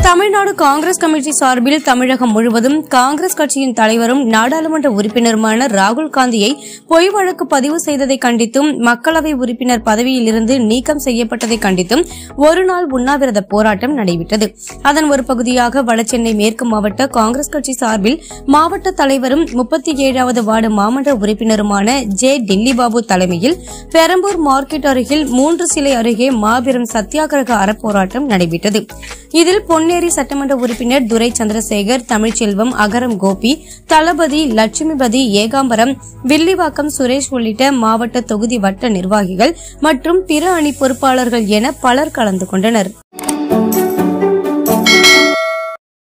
Tamil Nadu Congress committee சார்பில் தமிழகம் முழுவதும் காங்கிரஸ் கட்சியின் தலைவரும் நாடாளுமன்ற உறுப்பினருமான ராகுல் காந்தியை பொய் வழக்கு பதிவு செய்ததை கண்டித்தும் மக்களவை உறுப்பினர் பதவியிலிருந்து நீக்கம் செய்யப்பட்டதை கண்டித்தும் ஒருநாள் உண்ணாவிரத போராட்டம் நடைபெற்றது அதன் ஒரு பகுதியாக வடசென்னை மேற்கு மாவட்ட காங்கிரஸ் கட்சி சார்பில் மாவட்ட தலைவரும் முப்பத்தி ஏழாவது வார்டு மாமன்ற உறுப்பினருமான ஜே டில்லிபாபு தலைமையில் பெரம்பூர் மார்க்கெட் அருகில் மூன்று சிலை அருகே மாபெரும் சத்தியாகிரக அறப்போராட்டம் நடைபெற்றது இதில் பொன்னேரி சட்டமன்ற உறுப்பினர் துரை சந்திரசேகர் தமிழ்ச்செல்வம் அகரம் கோபி தளபதி லட்சுமிபதி ஏகாம்பரம் வில்லிவாக்கம் சுரேஷ் உள்ளிட்ட மாவட்ட தொகுதி வட்ட நிர்வாகிகள் மற்றும் பிற அணி பொறுப்பாளர்கள் என பலர் கலந்து கொண்டனர்